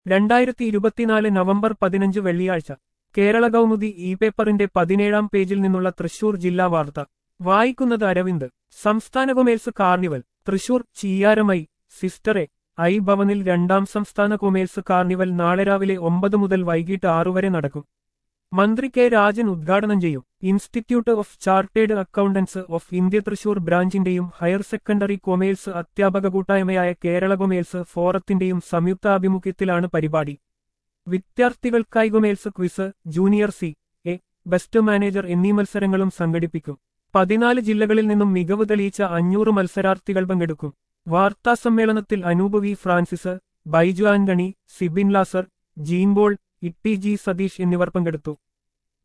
രണ്ടായിരത്തി ഇരുപത്തിനാല് നവംബർ പതിനഞ്ച് വെള്ളിയാഴ്ച കേരള കൗമുദി ഇ പേപ്പറിന്റെ പതിനേഴാം പേജിൽ നിന്നുള്ള തൃശൂർ ജില്ലാ വാർത്ത വായിക്കുന്നത് അരവിന്ദ് സംസ്ഥാന കൊമേഴ്സ് കാർണിവൽ തൃശൂർ ചീയാരമൈ സിസ്റ്ററെ ഐ ഭവനിൽ രണ്ടാം സംസ്ഥാന കൊമേഴ്സ് കാർണിവൽ നാളെ രാവിലെ ഒമ്പത് മുതൽ വൈകിട്ട് ആറു വരെ നടക്കും മന്ത്രി കെ രാജൻ ഉദ്ഘാടനം ചെയ്യും Institute of Chartered Accountants of India Thrissur ബ്രാഞ്ചിന്റെയും ഹയർ സെക്കൻഡറി കൊമേഴ്സ് അധ്യാപക കൂട്ടായ്മയായ കേരള കൊമേഴ്സ് ഫോറത്തിന്റെയും സംയുക്താഭിമുഖ്യത്തിലാണ് പരിപാടി വിദ്യാർത്ഥികൾക്കായി commerce quiz junior C A best manager എന്നീ മത്സരങ്ങളും സംഘടിപ്പിക്കും പതിനാല് ജില്ലകളിൽ നിന്നും മികവ് തെളിയിച്ച അഞ്ഞൂറ് മത്സരാർത്ഥികൾ പങ്കെടുക്കും വാർത്താസമ്മേളനത്തിൽ Anoop V Francis Baiju Antony Sibin Lazar Jean Paul Itty G Satheesh എന്നിവർ പങ്കെടുത്തു